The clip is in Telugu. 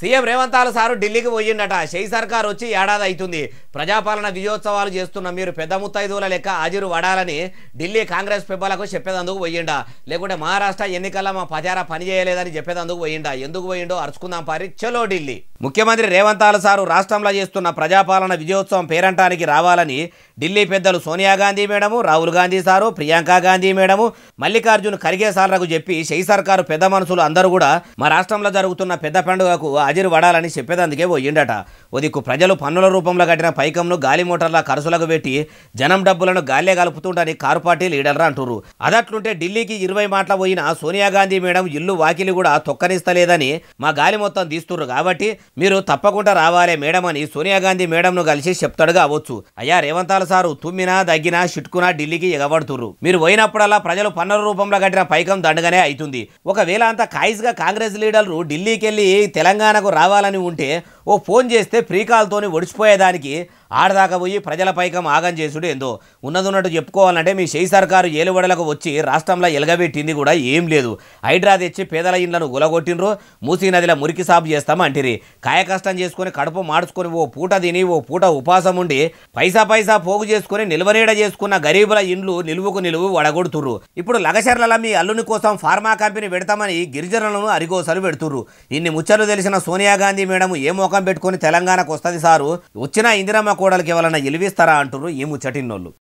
సీఎం రేవంత్ రావు సారు ఢిల్లీకి పోయిండట షెయి సర్కార్ వచ్చి ఏడాది అవుతుంది ప్రజాపాలన విజయోత్సవాలు చేస్తున్న మీరు పెద్ద ముత్తైదువుల లెక్క హాజరు పడాలని ఢిల్లీ కాంగ్రెస్ పెబ్బలకు చెప్పేదందుకు పోయిండా లేకుంటే మహారాష్ట్ర ఎన్నికల్లో మా పచారా పని చేయలేదని చెప్పేదందుకు పోయిండా ఎందుకు పోయిండో అరుచుకుందాం పారి చలో ఢిల్లీ ముఖ్యమంత్రి రేవంత్ రావు సారు రాష్ట్రంలో చేస్తున్న ప్రజాపాలన విజయోత్సవం పేరంటానికి రావాలని ఢిల్లీ పెద్దలు Sonia Gandhi madam Rahul Gandhi sir Priyanka Gandhi madam Mallikarjun Kharge సార్లకు చెప్పి షెయి సర్కారు పెద్ద మనుషులు అందరూ కూడా మా రాష్ట్రంలో జరుగుతున్న పెద్ద పండుగకు హాజరు పడాలని చెప్పేదందుకే పోయిండట ఒదిక్కు ప్రజలు పన్నుల రూపంలో కట్టిన పైకంను గాలి మోటార్ల ఖర్చులకు పెట్టి జనం డబ్బులను గాల్లే కలుపుతుంటని కారు పార్టీ లీడర్లు అంటున్నారు అదట్లుంటే ఢిల్లీకి ఇరవై మాటల పోయిన సోనియా గాంధీ మేడం ఇల్లు వాకిలి కూడా తొక్కనిస్తలేదని మా గాలి మొత్తం తీస్తుర్రు కాబట్టి మీరు తప్పకుండా రావాలే మేడం అని సోనియా గాంధీ మేడంను కలిసి చెప్తాడు కావచ్చు అయ్యా రేవంతాల సారు తుమ్మినా దగ్గినా షిట్కునా ఢిల్లీకి ఎగబడుతుర్రు మీరు పోయినప్పుడల్లా ప్రజలు పన్నుల రూపంలో కట్టిన పైకం దండగానే అవుతుంది ఒకవేళ అంత కాయిస్గా కాంగ్రెస్ లీడర్లు ఢిల్లీకి వెళ్ళి తెలంగాణకు రావాలని ఉంటే ఓ ఫోన్ చేస్తే ఫ్రీ కాల్తోని ఒడిచిపోయేదానికి ఆడదాకా పోయి ప్రజల పైకం ఆగం చేసుడు ఏందో ఉన్నదున్నట్టు చెప్పుకోవాలంటే మీ షెయి సర్కారు ఏలుబడలకు వచ్చి రాష్ట్రంలో ఎలగబెట్టింది కూడా ఏం లేదు హైడ్రా తెచ్చి పేదల ఇండ్లను గులగొట్టినరు మూసీ నదిలో మురికి సాపు చేస్తామంటిరి కాయ కష్టం చేసుకొని కడుపు మార్చుకొని ఓ పూట తిని ఓ పూట ఉపాసం ఉండి పైసా పైసా పోగు చేసుకొని నిల్వనీడ చేసుకున్న గరీబుల ఇండ్లు నిలువుకు నిలువు వడగొడుతుర్రు ఇప్పుడు లగచర్ల మీ అల్లుని కోసం ఫార్మా కంపెనీ పెడతామని గిరిజనులను అరిగోసలు పెడుతుర్రు ఇన్ని ముచ్చలు తెలిసిన సోనియా గాంధీ మేడం ఏ మోకం పెట్టుకొని తెలంగాణకు వస్తుంది సారు వచ్చిన ఇందిరమ్మ కోడలికి ఎవరన్నా ఎలివిస్తారా అంటున్నారు ఈ ముచ్చటిన్నోళ్ళు